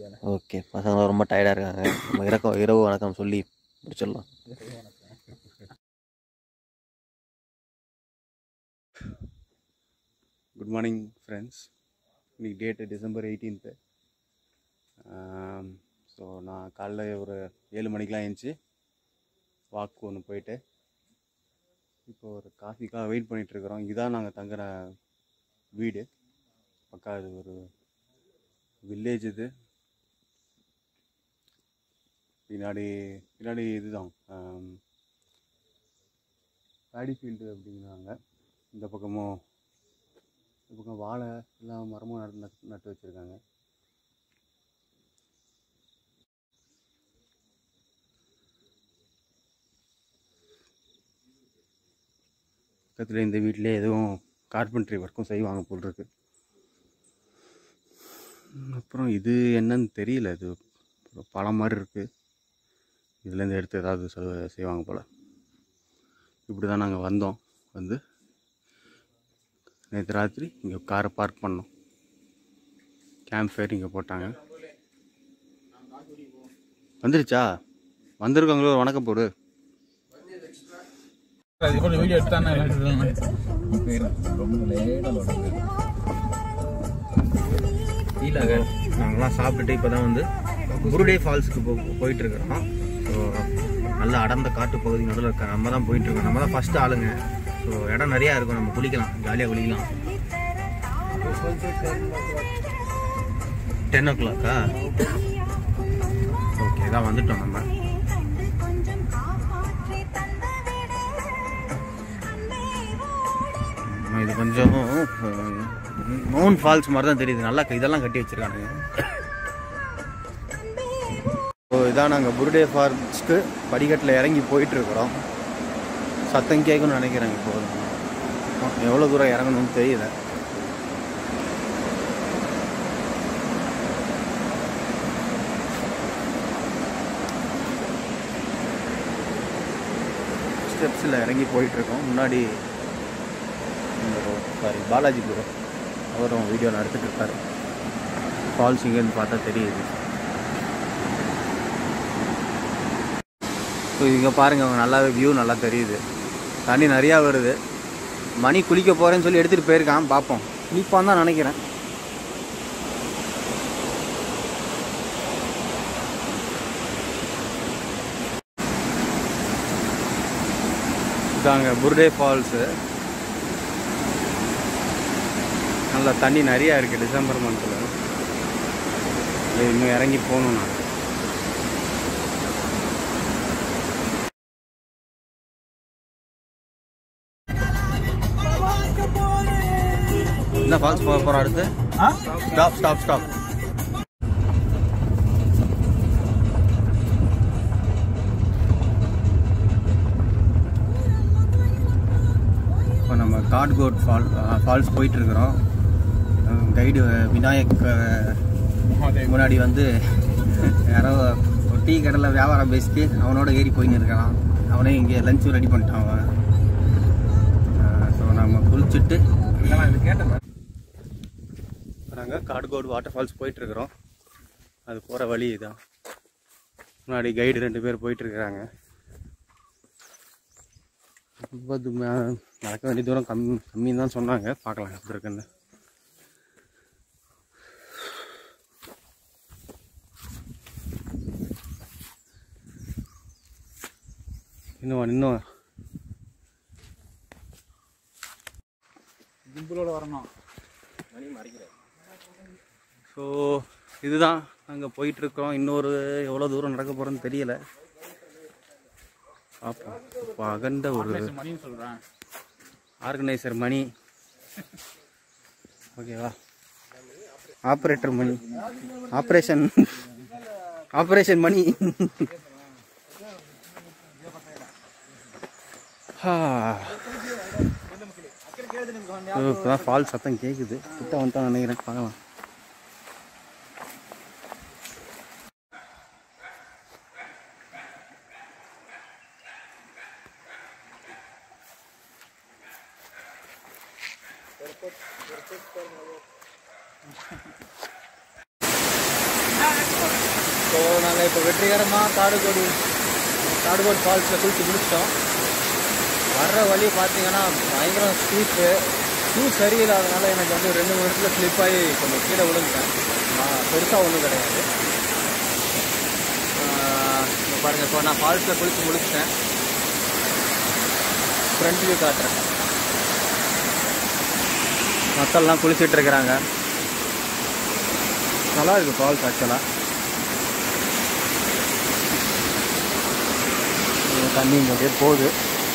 தானே ஓகே பசங்க ரொம்ப டயர்டாக இருக்காங்க நம்ம இறக்கம் இரவு வணக்கம் சொல்லி முடிச்சிடலாம் குட் மார்னிங் ஃப்ரெண்ட்ஸ் இன்னைக்கு டேட்டு டிசம்பர் எயிட்டீன்த்து ஸோ நான் காலைல ஒரு ஏழு மணிக்கெலாம் எழுந்துச்சி வாக்கு ஒன்று போயிட்டு இப்போ ஒரு காஃபிக்காக வெயிட் பண்ணிகிட்ருக்குறோம் இதுதான் நாங்கள் தங்குற வீடு பக்கா இது ஒரு வில்லேஜ் இது பின்னாடி பின்னாடி இதுதான் பேடி ஃபீல்டு அப்படிங்கிறாங்க இந்த பக்கமும் இந்த பக்கம் வாழை எல்லாம் மரமும் நட்டு நட்டு நட்டு வச்சுருக்காங்க பக்கத்தில் இந்த வீட்டிலே எதுவும் கார்பென்ட்ரி ஒர்க்கும் செய்வாங்க போல் இருக்கு ம், அப்புறம் இது என்னன்னு தெரியல இது ஒரு பழம் மாதிரி இருக்குது இதுலேருந்து எடுத்து ஏதாவது செலவு செய்வாங்க போல் இப்படி தான் நாங்கள் வந்தோம் வந்து நேற்று ராத்திரி இங்கே காரை பார்க் பண்ணோம் கேம்ப் ஃபயர் இங்கே போட்டாங்க வந்துருச்சா வந்திருக்காங்களோ ஒரு வணக்கம் போடு அது கூட வீடியோ எடுத்தானே ரொம்ப லேட்டாக ஃபீலாக நாங்களாம் சாப்பிட்டுட்டு இப்போ தான் வந்து குருடே ஃபால்ஸுக்கு போ போயிட்டு இருக்கிறோம் ஸோ நல்ல அடர்ந்த காட்டு பகுதி நடுவில் இருக்க நம்ம தான் போயிட்டு இருக்கோம் நம்ம தான் ஃபஸ்ட்டு ஆளுங்க ஸோ இடம் நிறையா இருக்கும் நம்ம குளிக்கலாம் ஜாலியாக குளிக்கலாம் டென் ஓ கிளாக்கா ஓகே தான் வந்துட்டோம் நம்ம ஆமா, இது கொஞ்சம் மவுண்ட் ஃபால்ஸ் மாதிரி தான் தெரியுது நல்லா இதெல்லாம் கட்டி வச்சிருக்கானுங்க ஸோ இதான் நாங்கள் புருடே ஃபால்ஸ்க்கு படிக்கட்டில் இறங்கி போயிட்டு இருக்கிறோம் சத்தம் கேட்கணும்னு நினைக்கிறேன் இப்போ எவ்வளோ தூரம் இறங்கணும்னு தெரியல ஸ்டெப்ஸில் இறங்கி போயிட்டு இருக்கோம் முன்னாடி சாரி பாலாஜி ப்ரோ அவரும் வீடியோ எடுத்துட்டு இருக்காரு ஃபால்ஸ் இங்கேருந்து பார்த்தா தெரியுது ஸோ இங்கே பாருங்க அவங்க நல்லாவே வியூ நல்லா தெரியுது தண்ணி நிறையா வருது மணி குளிக்க போகிறேன்னு சொல்லி எடுத்துகிட்டு போயிருக்கான் பார்ப்போம் குளிப்பான்னு தான் நினைக்கிறேன் இதாங்க புர்டே ஃபால்ஸு நல்லா தண்ணி நிறையா இருக்குது டிசம்பர் மந்தில் இன்னும் இறங்கி போகணும் நான் என்ன ஃபால்ஸ் போக போகிறோம் அடுத்து ஸ்டாப் ஸ்டாப் ஸ்டாப் இப்போ நம்ம காட்கோட் ஃபால் ஃபால்ஸ் போயிட்டுருக்குறோம் கைடு விநாயக் அஹ், முன்னாடி வந்து யாரோ ஒரு டீ கடையில் வியாபாரம் பேசிட்டு அவனோட ஏறி போயின்னு இருக்கான் அவனே இங்கே லஞ்சும் ரெடி பண்ணிட்டான் அவன் ஸோ நம்ம குளிச்சுட்டு நாங்கள் காட்கோட் வாட்டர் ஃபால்ஸ் போயிட்டுருக்குறோம் அது போகிற வழி இதான் முன்னாடி கைடு ரெண்டு பேர் போயிட்டுருக்குறாங்க ரொம்ப து- மே- நடக்க வேண்டிய தூரம் கம்மி கம்மின்னு தான் சொன்னாங்க பார்க்கலாம் எப்படி இருக்குன்னு இன்னும் இன்னும் கும்பலோட வரணும் ஸோ இதுதான் நாங்கள் போயிட்டுருக்கோம் இன்னொரு எவ்வளோ தூரம் நடக்க போகிறோன்னு தெரியல பார்ப்போம் இப்போ அகண்ட ஒரு மணின்னு சொல்கிறேன் ஆர்கனைசர் மணி ஓகேவா operator Mani operation operation Mani இப்போதான் ஃபால் சத்தம் கேட்குது கிட்ட வந்துட்டான் நினைக்கிறேன் பார்க்கலாம் ஸோ நாங்கள் இப்போ வெற்றிகரமாக காடுகோடி காடுகோடு ஃபால்ஸில் குளிச்சு முடிச்சிட்டோம் வர்ற வழி பார்த்தீங்கன்னா பயங்கரம் ஸ்டீப்பு ஷூ சரியில்லாதனால எனக்கு வந்து ரெண்டு மூணு இடத்துல ஸ்லிப் ஆகி கொஞ்சம் கீழே விழுந்துட்டேன் நான் பெருசாக ஒன்றும் கிடையாது ஆஹ் இங்க பாருங்க இப்போ நான் ஃபால்ஸில் குளிச்சு முடிச்சிட்டேன் ஃப்ரண்ட் வியூ காட்டுறேன் மக்கள்லாம் குளிச்சுட்டு இருக்கிறாங்க நல்லா இருக்கு ஃபால்ஸ் ஆக்சுவலாக தண்ணி இங்கே அப்படியே போகுது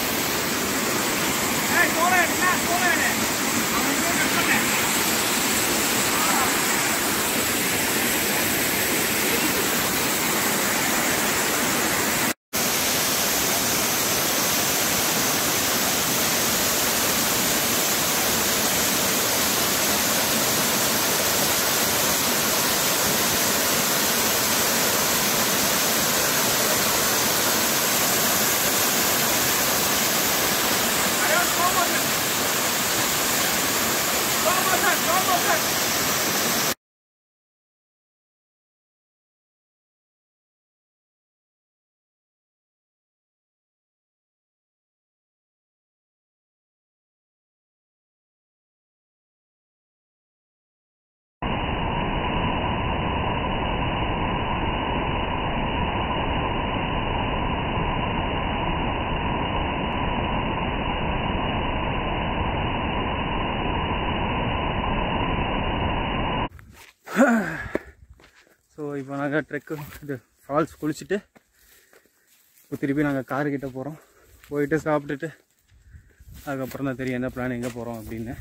ஸோ இப்போ நாங்கள் ட்ரெக்கு இது ஃபால்ஸ் குளிச்சுட்டு இப்போ திருப்பி நாங்கள் காருக்கிட்ட போகிறோம் போயிட்டு சாப்பிட்டுட்டு அதுக்கப்புறம் தான் தெரியும் என்ன பிளான் எங்கே போகிறோம் அப்படின்னு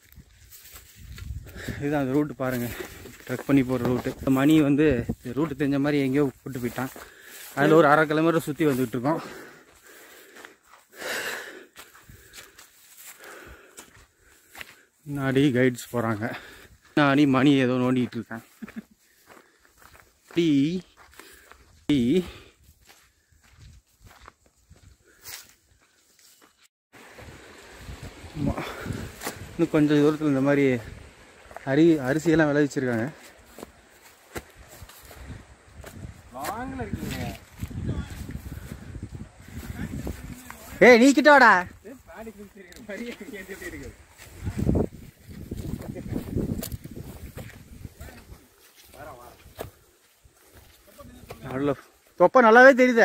இதுதான் அந்த ரூட்டு பாருங்கள் ட்ரெக் பண்ணி போகிற ரூட்டு மணி வந்து ரூட்டு தெரிஞ்ச மாதிரி எங்கேயோ கூட்டு போயிட்டான் அதில் ஒரு அரை கிலோமீட்டர் சுற்றி வந்துட்டு இருக்கோம் முன்னாடி கைட்ஸ் போகிறாங்க நானி மணி ஏதோ நோண்டிகிட்டு இருக்கேன் டீ டீ ஆமா. இன்னும் கொஞ்சம் தூரத்தில் இந்த மாதிரி அரி அரிசியெல்லாம் விளைவிச்சிருக்காங்க லாங்கில் இருக்கீங்க ஏய் நீ கிட்ட வாடா நல்ல தொப்பை நல்லாவே தெரியுதே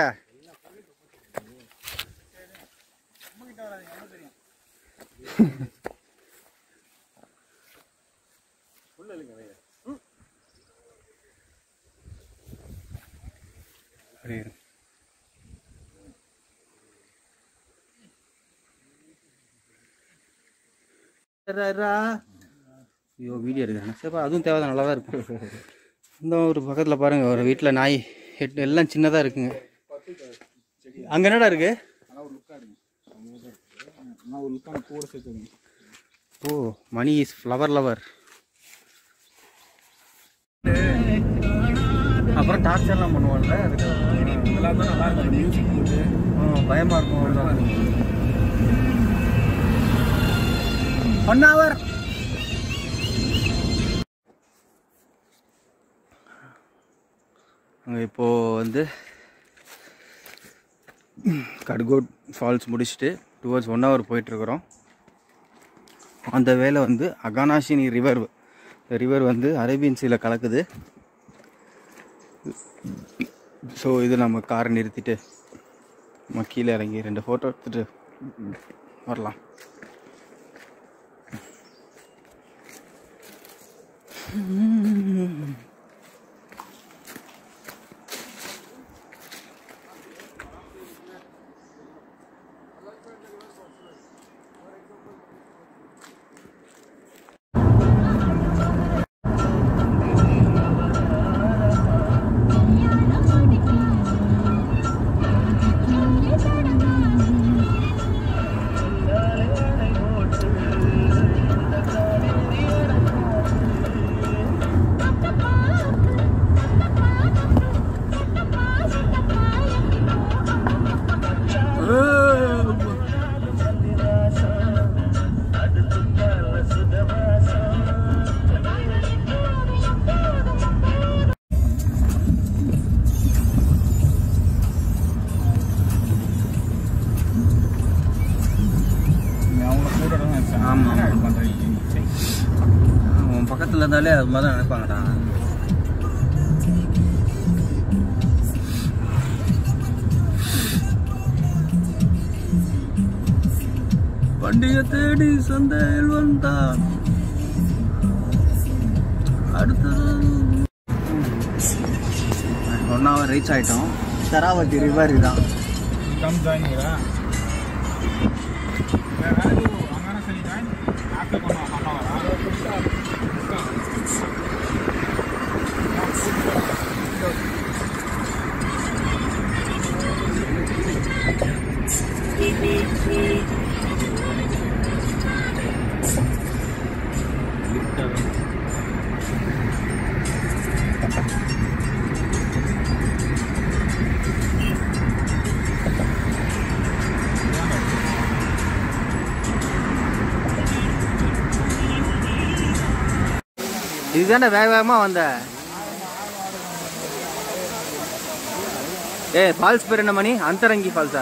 அப்படியே இரு. ஐயோ வீடியோ எடுக்கிறேன் சரிப்பா அதுவும் தேவை நல்லா தான் இருக்கும் இந்த ஒரு பக்கத்தில் பாருங்க ஒரு வீட்டில் நாய் ஹெட் எல்லாம் சின்னதாக இருக்குங்க அங்கே என்னடா இருக்கு ஆனால் ஒரு லுக்காக இருங்க ஆனால் ஒரு லுக்கான கூட சேர்த்துருங்க oh Mani is flower lover அப்புறம் டார்ச்சர்லாம் பண்ணுவோம்ல அதுக்கு இதெல்லாம் தான் நல்லா இருக்கும் மியூசிக் போட்டு பயமாக இருக்கும் ஒன் ஹவர் அங்கே இப்போது வந்து கட்கோட் ஃபால்ஸ் முடிச்சுட்டு டுவர்ட்ஸ் ஒன் ஹவர் போயிட்டுருக்குறோம் அந்த வேலை வந்து அகானாஷினி ரிவர் ரிவர் வந்து அரேபியன் சீல கலக்குது ஸோ இது நம்ம காரை நிறுத்திட்டு நம்ம கீழே இறங்கி ரெண்டு ஃபோட்டோ எடுத்துட்டு வரலாம் Thank மக்களே அது மாதிரி தான் நினைப்பாங்கடா பண்டிகை தேடி சந்தையில் வந்தான் அடுத்தது ஒன் ஹவர் ரீச் ஆயிட்டோம் சராவதி ரிவர் இதான் कम ज्वाइन हो रहा मैं रहा जो हमारा सही ज्वाइन आपका कौन हमारा இதுதானே வேக வேகமாக வந்த ஏ ஃபால்ஸ் பேர் என்ன மணி அந்தரங்கி ஃபால்ஸா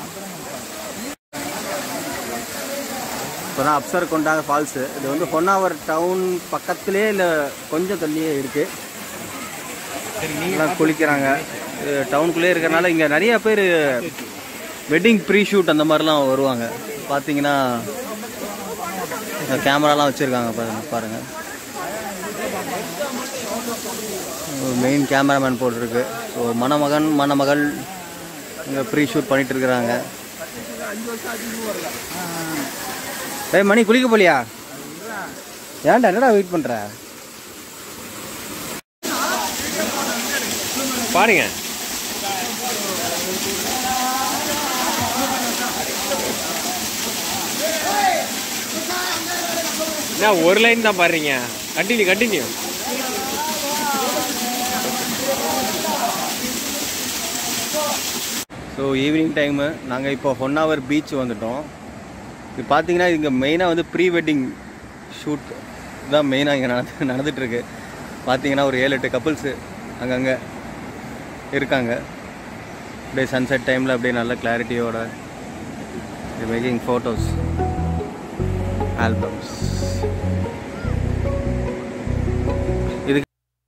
இப்போ தான் அப்சர் கொண்டாங்க ஃபால்ஸு இது வந்து ஹொன்னாவர் டவுன் பக்கத்துலேயே இல்லை கொஞ்சம் தள்ளியே இருக்கு எல்லாம் குளிக்கிறாங்க டவுனுக்குள்ளே இருக்கிறனால இங்கே நிறைய பேர் வெட்டிங் ப்ரீ ஷூட் அந்த மாதிரிலாம் வருவாங்க பார்த்தீங்கன்னா கேமராலாம் வச்சுருக்காங்க பாருங்க பாருங்கள் மெயின் கேமராமேன் போட்டிருக்கு ஸோ மணமகன் மணமகள் இங்கே ப்ரீ ஷூட் பண்ணிட்டு இருக்கிறாங்க ஏய் மணி குளிக்க போலியா ஏன்டா என்னடா வெயிட் பண்ற பாருங்க என்ன ஒரு லைன் தான் பாடுறீங்க continue continue so evening time நாங்கள் இப்போ ஹொன்னாவர் பீச் வந்துட்டோம் இது பார்த்தீங்கன்னா இங்கே மெயினாக வந்து ப்ரீ வெட்டிங் ஷூட் தான் மெயினாக இங்கே நடந்து நடந்துகிட்ருக்கு பார்த்தீங்கன்னா ஒரு ஏழு எட்டு கப்புள்ஸு அங்கங்கே இருக்காங்க அப்படியே சன்செட் டைமில் அப்படியே நல்ல கிளாரிட்டியோட மேக்கிங் ஃபோட்டோஸ் ஆல்பம்ஸ் இது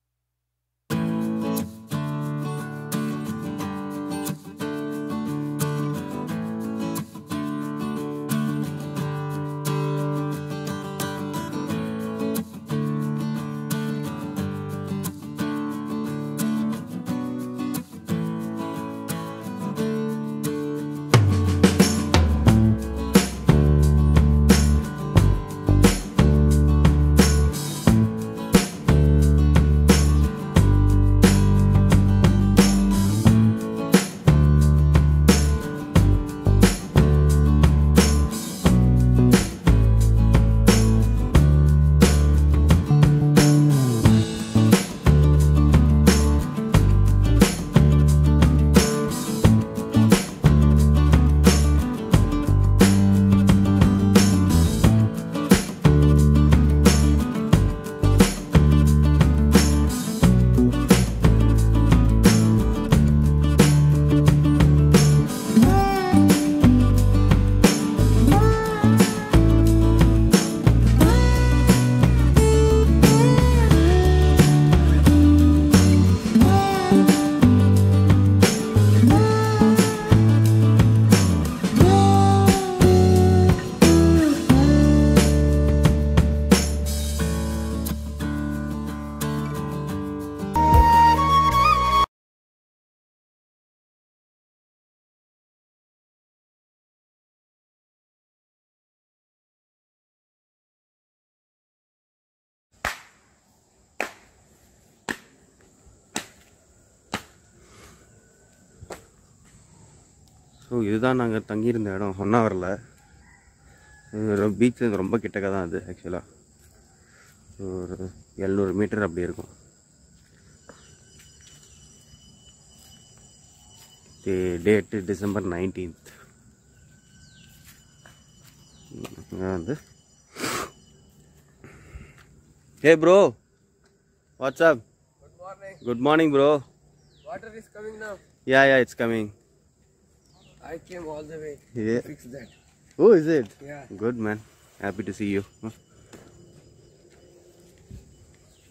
ஸோ இதுதான் நாங்கள் தங்கியிருந்த இடம் ஹொன்னாவரில் பீச் ரொம்ப கிட்டக்க தான் அது ஆக்சுவலாக ஒரு எழுநூறு மீட்டர் அப்படி இருக்கும் டேட்டு டிசம்பர் நைன்டீன்த் வந்து Hey bro, what's up? Good morning. Good morning, bro. Water is coming now. Yeah, yeah, it's coming. I came all the way. Yeah. Fix that. Oh, is it? Yeah. Good man. Happy to see you.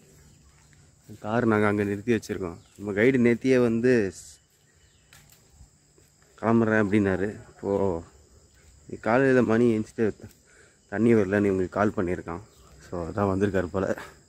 Car நாங்கள் அங்கே நிறுத்தி வச்சுருக்கோம் நம்ம guide நேத்தியே வந்து ஸ்- கிளம்புறேன் அப்படின்னாரு இப்போது காலையில் மணி எழுந்துட்டு தண்ணி வரலன்னு இவங்களுக்கு கால் பண்ணியிருக்கான் ஸோ அதான் வந்திருக்காரு போல்